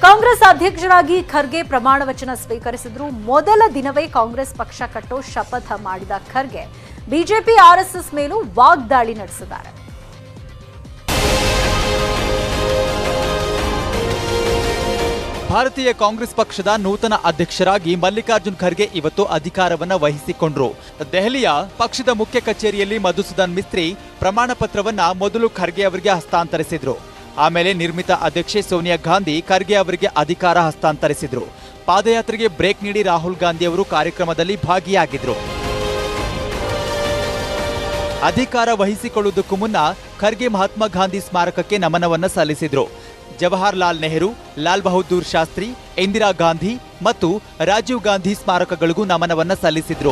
ಕಾಂಗ್ರೆಸ್ ಅಧ್ಯಕ್ಷರಾಗಿ ಖರ್ಗೆ ಪ್ರಮಾಣ ವಚನ ಸ್ವೀಕರಿಸಿದ್ರು ಮೊದಲ ದಿನವೇ ಕಾಂಗ್ರೆಸ್ ಪಕ್ಷ ಕಟ್ಟೋ ಶಪಥ ಮಾಡಿದ ಖರ್ಗೆ ಬಿಜೆಪಿ ಆರ್ಎಸ್ಎಸ್ ಮೇಲೂ ವಾಗ್ದಾಳಿ ನಡೆಸಿದ್ದಾರೆ ಭಾರತೀಯ ಕಾಂಗ್ರೆಸ್ ಪಕ್ಷದ ನೂತನ ಅಧ್ಯಕ್ಷರಾಗಿ ಮಲ್ಲಿಕಾರ್ಜುನ್ ಖರ್ಗೆ ಇವತ್ತು ಅಧಿಕಾರವನ್ನ ವಹಿಸಿಕೊಂಡ್ರು ದೆಹಲಿಯ ಪಕ್ಷದ ಮುಖ್ಯ ಕಚೇರಿಯಲ್ಲಿ ಮಧುಸೂದನ್ ಮಿಸ್ತ್ರಿ ಪ್ರಮಾಣ ಪತ್ರವನ್ನ ಮೊದಲು ಖರ್ಗೆ ಅವರಿಗೆ ಹಸ್ತಾಂತರಿಸಿದ್ರು ಆಮೇಲೆ ನಿರ್ಮಿತ ಅಧ್ಯಕ್ಷೆ ಸೋನಿಯಾ ಗಾಂಧಿ ಖರ್ಗೆ ಅವರಿಗೆ ಅಧಿಕಾರ ಹಸ್ತಾಂತರಿಸಿದ್ರು ಪಾದಯಾತ್ರೆಗೆ ಬ್ರೇಕ್ ನೀಡಿ ರಾಹುಲ್ ಗಾಂಧಿ ಅವರು ಕಾರ್ಯಕ್ರಮದಲ್ಲಿ ಭಾಗಿಯಾಗಿದ್ರು ಅಧಿಕಾರ ವಹಿಸಿಕೊಳ್ಳುವುದಕ್ಕೂ ಮುನ್ನ ಖರ್ಗೆ ಮಹಾತ್ಮ ಗಾಂಧಿ ಸ್ಮಾರಕಕ್ಕೆ ನಮನವನ್ನ ಸಲ್ಲಿಸಿದ್ರು ಜವಾಹರ್ಲಾಲ್ ನೆಹರು ಲಾಲ್ ಬಹದ್ದೂರ್ ಶಾಸ್ತ್ರಿ ಇಂದಿರಾ ಗಾಂಧಿ ಮತ್ತು ರಾಜೀವ್ ಗಾಂಧಿ ಸ್ಮಾರಕಗಳಿಗೂ ನಮನವನ್ನ ಸಲ್ಲಿಸಿದ್ರು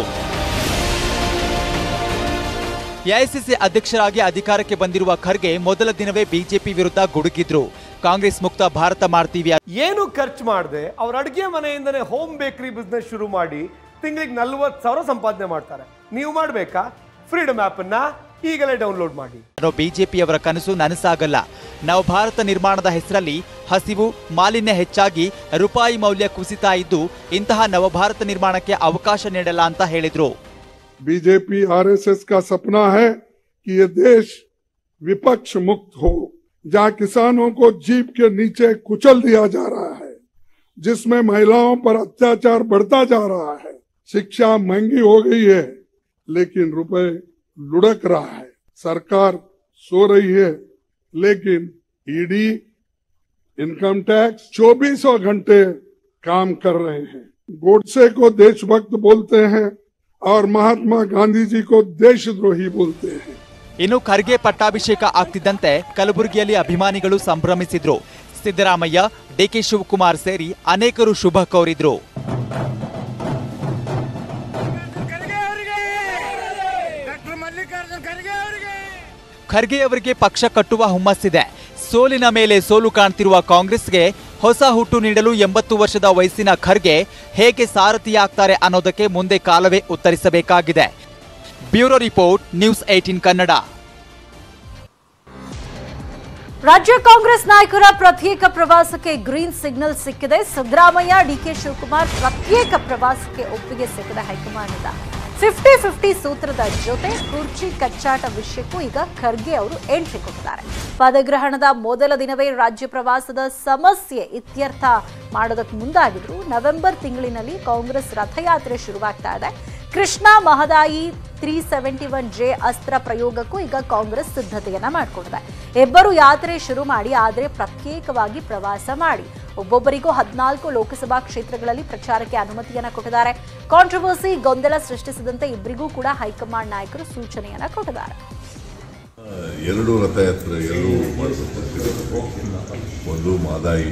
ಎಐಸಿಸಿ ಅಧ್ಯಕ್ಷರಾಗಿ ಅಧಿಕಾರಕ್ಕೆ ಬಂದಿರುವ ಖರ್ಗೆ ಮೊದಲ ದಿನವೇ ಬಿಜೆಪಿ ವಿರುದ್ಧ ಗುಡುಗಿದ್ರು ಕಾಂಗ್ರೆಸ್ ಮುಕ್ತ ಭಾರತ ಮಾಡ್ತೀವಿ ಏನು ಖರ್ಚು ಮಾಡದೆ ಅವ್ರ ಅಡುಗೆ ಮನೆಯಿಂದನೇ ಹೋಮ್ ಬೇಕರಿ ಬಿಸ್ನೆಸ್ ಶುರು ಮಾಡಿ ತಿಂಗಳಿಗೆ ನಲ್ವತ್ತು ಸಾವಿರ ಸಂಪಾದನೆ ಮಾಡ್ತಾರೆ ನೀವು ಮಾಡಬೇಕಾ ಫ್ರೀಡಮ್ ಆ್ಯಪನ್ನು ಈಗಲೇ ಡೌನ್ಲೋಡ್ ಮಾಡಿ ಅನ್ನೋ ಬಿಜೆಪಿಯವರ ಕನಸು ನನಸಾಗಲ್ಲ ನಾವು ಭಾರತ ನಿರ್ಮಾಣದ ಹೆಸರಲ್ಲಿ ಹಸಿವು ಮಾಲಿನ್ಯ ಹೆಚ್ಚಾಗಿ ರೂಪಾಯಿ ಮೌಲ್ಯ ಕುಸಿತಾ ಇದ್ದು ಇಂತಹ ನವಭಾರತ ನಿರ್ಮಾಣಕ್ಕೆ ಅವಕಾಶ ನೀಡಲ್ಲ ಅಂತ ಹೇಳಿದ್ರು बीजेपी आरएसएस का सपना है कि ये देश विपक्ष मुक्त हो जहां किसानों को जीप के नीचे कुचल दिया जा रहा है जिसमें महिलाओं पर अत्याचार बढ़ता जा रहा है शिक्षा महंगी हो गई है लेकिन रुपए लुढ़क रहा है सरकार सो रही है लेकिन ईडी इनकम टैक्स चौबीसों घंटे काम कर रहे हैं गोडसे को देशभक्त बोलते हैं और महात्मा गांधी जी को देशद्रोही बोलते हैं ಇನ್ನು ಖರ್ಗೆ ಪಟ್ಟಾಭಿಷೇಕ ಆಗ್ತಿದ್ದಂತೆ ಕಲಬುರಗಿಯಲ್ಲಿ ಅಭಿಮಾನಿಗಳು ಸಂಭ್ರಮಿಸಿದ್ರು ಸಿದ್ದರಾಮಯ್ಯ ಡಿಕೆ ಶಿವಕುಮಾರ್ ಸೇರಿ ಅನೇಕರು ಶುಭ ಕೋರಿದ್ರು ಡಾಕ್ಟರ್ ಮಲ್ಲಿಕಾರ್ಜುನ್ ಖರ್ಗೆ ಅವರಿಗೆ ಖರ್ಗೆ ಅವರಿಗೆ ಪಕ್ಷ ಕಟ್ಟುವ ಹುಮ್ಮಸ್ಸಿದೆ ಸೋಲಿನ ಮೇಲೆ ಸೋಲು ಕಾಣ್ತಿರುವ ಕಾಂಗ್ರೆಸ್ಗೆ ಹೊಸ ಹುಟ್ಟು ನೀಡಲು ಎಂಬತ್ತು ವರ್ಷದ ವಯಸ್ಸಿನ ಖರ್ಗೆ ಹೇಗೆ ಸಾರಥಿಯಾಗ್ತಾರೆ ಅನ್ನೋದಕ್ಕೆ ಮುಂದೆ ಕಾಲವೇ ಉತ್ತರಿಸಬೇಕಾಗಿದೆ bureau report news eighteen Kannada ರಾಜ್ಯ ಕಾಂಗ್ರೆಸ್ ನಾಯಕರ ಪ್ರತ್ಯೇಕ ಪ್ರವಾಸಕ್ಕೆ ಗ್ರೀನ್ ಸಿಗ್ನಲ್ ಸಿಕ್ಕಿದೆ ಸಿದ್ದರಾಮಯ್ಯ ಡಿಕೆ ಶಿವಕುಮಾರ್ ಪ್ರತ್ಯೇಕ ಪ್ರವಾಸಕ್ಕೆ ಒಪ್ಪಿಗೆ ಸಿಕ್ಕಿದೆ ಹೈಕಮಾಂಡ್ನಿಂದ ಫಿಫ್ಟಿ ಫಿಫ್ಟಿ ಸೂತ್ರದ ಜೊತೆ ಕುರ್ಚಿ ಕಚ್ಚಾಟ ವಿಷಯಕ್ಕೂ ಈಗ ಖರ್ಗೆ ಅವರು ಎಂಟ್ರಿ ಕೊಟ್ಟಿದ್ದಾರೆ ಪದಗ್ರಹಣದ ಮೊದಲ ದಿನವೇ ರಾಜ್ಯ ಪ್ರವಾಸದ ಸಮಸ್ಯೆ ಇತ್ಯರ್ಥ ಮಾಡೋದಕ್ಕೆ ಮುಂದಾಗಿದ್ರು ನವೆಂಬರ್ ತಿಂಗಳಿನಲ್ಲಿ ಕಾಂಗ್ರೆಸ್ ರಥಯಾತ್ರೆ ಶುರುವಾಗ್ತಾ ಇದೆ Krishna Mahadayi three seventy one J ಅಸ್ತ್ರ ಪ್ರಯೋಗಕ್ಕೂ ಈಗ ಕಾಂಗ್ರೆಸ್ ಸಿದ್ಧತೆಯನ್ನ ಮಾಡಿಕೊಂಡಿದೆ ಇಬ್ಬರು ಯಾತ್ರೆ ಶುರು ಮಾಡಿ ಆದರೆ ಪ್ರತ್ಯೇಕವಾಗಿ ಪ್ರವಾಸ ಮಾಡಿ ಒಬ್ಬೊಬ್ಬರಿಗೂ ಹದಿನಾಲ್ಕು ಲೋಕಸಭಾ ಕ್ಷೇತ್ರಗಳಲ್ಲಿ ಪ್ರಚಾರಕ್ಕೆ ಅನುಮತಿಯನ್ನ ಕೊಟ್ಟಿದ್ದಾರೆ ಕಾಂಟ್ರವರ್ಸಿ ಗೊಂದಲ ಸೃಷ್ಟಿಸದಂತೆ ಇಬ್ಬರಿಗೂ ಕೂಡ ಹೈಕಮಾಂಡ್ ನಾಯಕರು ಸೂಚನೆಯನ್ನ ಕೊಟ್ಟಿದ್ದಾರೆ ಎರಡು ರಥಯಾತ್ರೆ ಎರಡೂ ಮಾಡಬೇಕು ಅಂತಿದ್ದೀವಿ. ಒಂದು ಮಾದಾಯಿ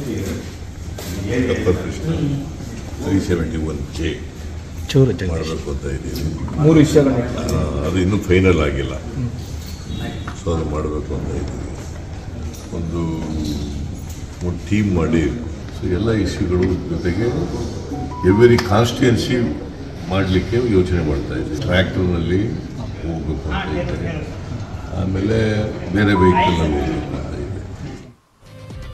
ಕಪ್ಪರ್ Krishna three seventy one J ಮಾಡಬೇಕು ಅಂತ ಇದ್ದೀವಿ ಮೂರು ವಿಷಯಗಳು ಆ, ಅದು ಇನ್ನೂ ಫೈನಲ್ ಆಗಿಲ್ಲ ಸೊ ಅದು ಮಾಡಬೇಕು ಅಂತ ಇದ್ದೀವಿ ಒಂದು ಒಂದು ಟೀಮ್ ಮಾಡಿ ಸೊ ಎಲ್ಲ ಇಶ್ಯೂಗಳು ಜೊತೆಗೆ ಎವ್ರಿ ಕಾನ್ಸ್ಟಿಟ್ಯೂನ್ಸಿ ಮಾಡಲಿಕ್ಕೆ ಯೋಚನೆ ಮಾಡ್ತಾ ಇದ್ದೀವಿ ಟ್ರ್ಯಾಕ್ಟರ್ನಲ್ಲಿ ಹೋಗ್ಬೇಕು ಅಂತ ಇದ್ದೀವಿ ಆಮೇಲೆ ಬೇರೆ ವೆಹಿಕಲ್ನಲ್ಲಿ ಹೋಗ್ಬೇಕು